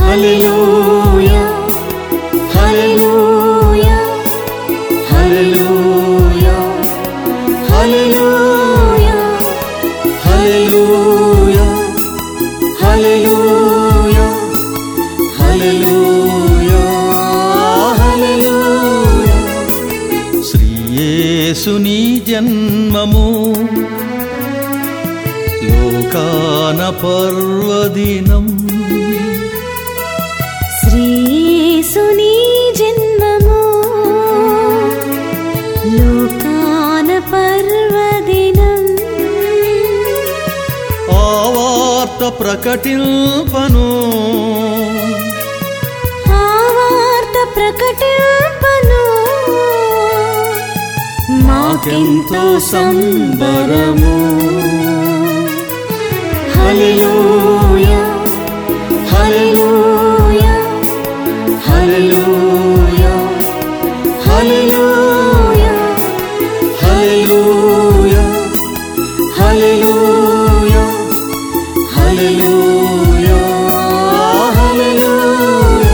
హల్లెలూయా హల్లెలూయా హల్లెలూయా హల్లెలూయా హల్లెలూయా హల్లెలూయా హల్లెలూయా హల్లెలూయా శ్రీయేసుని జన్మము లోకాన పర్వదినం శ్రీయేసుని జన్మము లోకాన పర్వదినం ఆ వార్త ప్రకటింపను ఆ వార్త ప్రకటింపను మాకెంతో సంబరము హల్లెలూయా హల్లెలూయా హల్లెలూయా హల్లెలూయా హల్లెలూయా హల్లెలూయా హల్లెలూయా హల్లెలూయా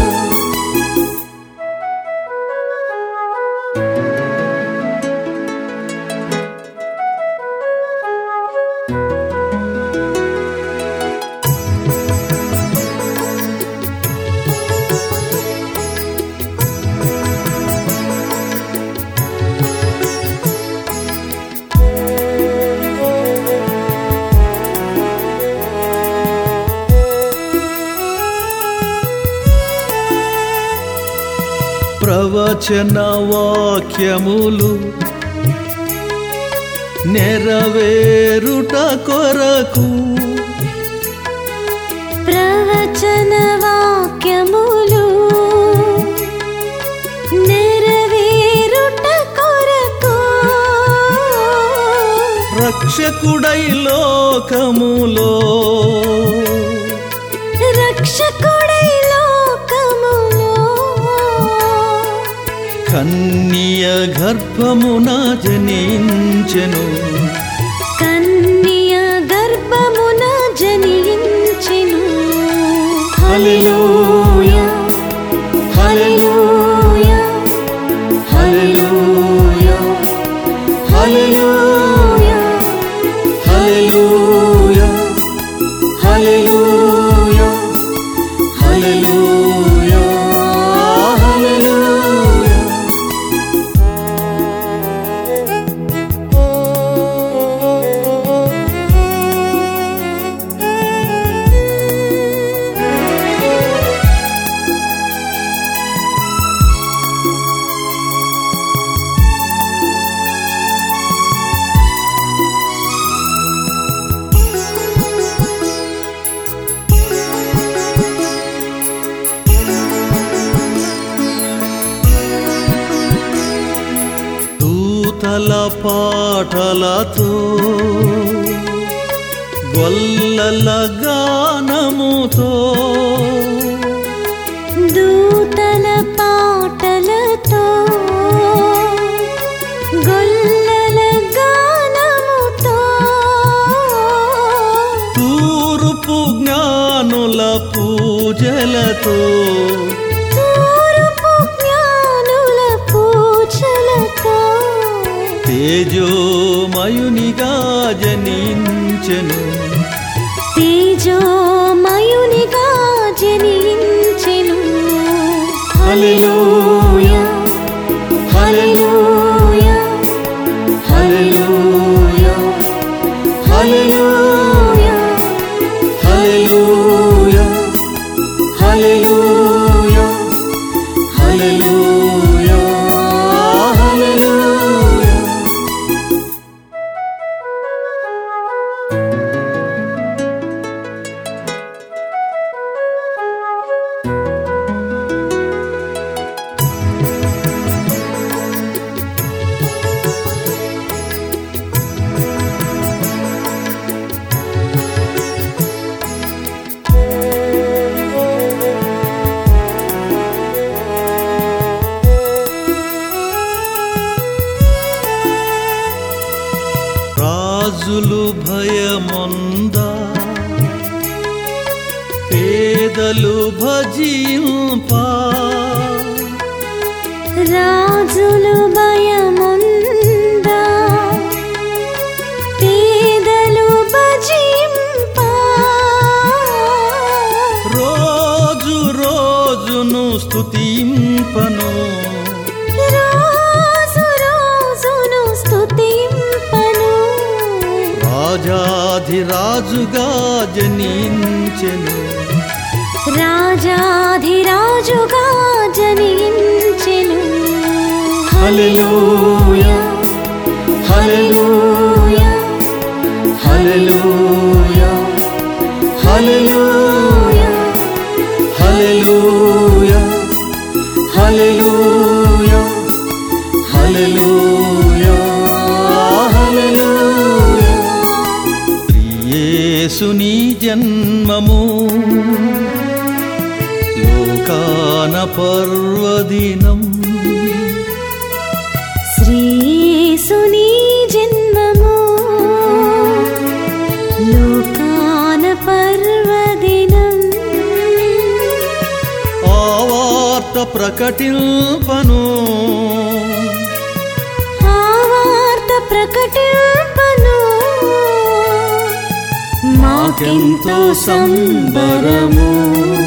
ప్రవచన వాక్యములు నెరవేరుట కొరకు ప్రవచన వాక్యములు నెరవేరుట కొరకు రక్షకుడై లోకములో రక్షకుడై లోకములో కన్య గర్భమున జనించెను కన్య గర్భమున జనించెను హల్లెలూయా హల్లెలూయా హల్లెలూయా హల్లెలూయా హల్లెలూయా హల్లెలూయా హల్లెలూయా హల్లెలూయా దూతల పాటలతో గొల్లల గానముతో దూతల పాటలతో గొల్లల గానముతో తూర్పు జ్ఞానుల పూజలతో తూర్పు జ్ఞానుల పూజలతో తేజోమయునిగా జనించెను తేజోమయునిగా జనించెను హల్లెలూయా హల్లెలూయా హల్లెలూయా హల్లెలూయా హల్లెలూయా హల్లెలూయా హల్లెలూయా హల్లెలూయా పేదలు భజింపా రాజులు భయముందా పేదలు భజింపా రోజు రోజును స్తుతింపను రోజు రోజును స్తుతింపను రాజాధిరాజుగా జనించెను రాజాధిరాజుగా జనించెను హల్లెలూయా హల్లెలూయా హల్లెలూయా హల్లెలూయా హల్లెలూయా హల్లెలూయా హల్లెలూయా హల్లెలూయా యేసుని జన్మము లోకాన పర్వదినం శ్రీసుని జన్మము లోకాన పర్వదినం ఆ వార్త ప్రకటింపను ఆ వార్త ప్రకటింపను మాకెంతో సంబరము